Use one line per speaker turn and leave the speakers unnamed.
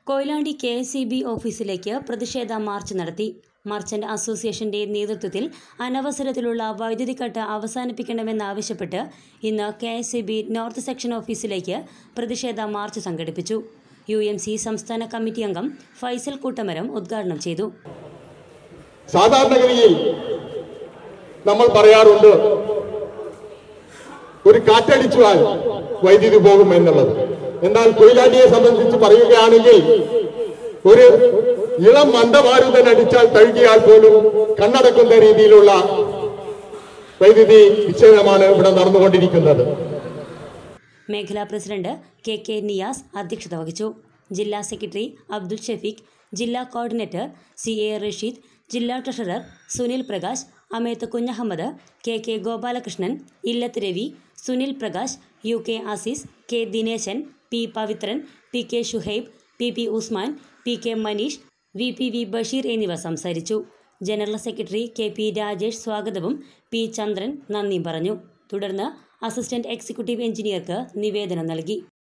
Koyilandy K S E B ഓഫീസിലേക്ക് പ്രതിഷേധ March നടത്തി മർച്ചന്റ് അസോസിയേഷന്റെ നേതൃത്വത്തിൽ അനവസരത്തിലുള്ള വൈദ്യുതി കട്ട് അവസാനിപ്പിക്കണമെന്നാവശ്യപ്പെട്ട് ഇന്ന് K S E B north section ഓഫീസിലേക്ക് പ്രതിഷേധ മാർച്ച് സംഘടിപ്പിച്ചു യു എം സി സംസ്ഥാന കമ്മിറ്റി അംഗം ഫൈസൽ കൂട്ടമരം ഉദ്ഘാടനം ചെയ്തു
സാധാരണഗതിയിൽ നമ്മൾ പറയാറുണ്ട് ഒരു കാറ്റടിച്ചാൽ വൈദ്യുതി പോകും എന്നുള്ളത് എന്നാൽ കൊയിലാണ്ടിയെ സംബന്ധിച്ച് പറയുകയാണെങ്കിൽ ഒരു ഇളം മന്ദമാരുതൻ അടിച്ചാൽ തഴുകിയാൽ പോലും കണ്ണടക്കുന്ന രീതിയിലുള്ള വൈദ്യുതി വിച്ഛേദമാണ് ഇവിടെ നടന്നുകൊണ്ടിരിക്കുന്നത്
മേഖലാ പ്രസിഡന്റ് കെ കെ നിയാസ് അധ്യക്ഷത വഹിച്ചു ജില്ലാ സെക്രട്ടറി അബ്ദുൽ ഷഫീഖ് ജില്ലാ കോർഡിനേറ്റർ സി എ റഷീദ് ജില്ലാ treasurer Sunil Prakash Ameth Kunhammad K K Gopalakrishnan Illath Ravi Sunil Prakash U K Azeez K Dineshan P Pavithran P K Shuhaib P P Usman P K Maneesh V P V Basheer എന്നിവർ സംസാരിച്ചു general secretary K P Rajesh സ്വാഗതവും പി ചന്ദ്രൻ നന്ദിയും പറഞ്ഞു തുടർന്ന് അസിസ്റ്റന്റ് എക്സിക്യൂട്ടീവ് എഞ്ചിനീയർക്ക് നിവേദനം നൽകി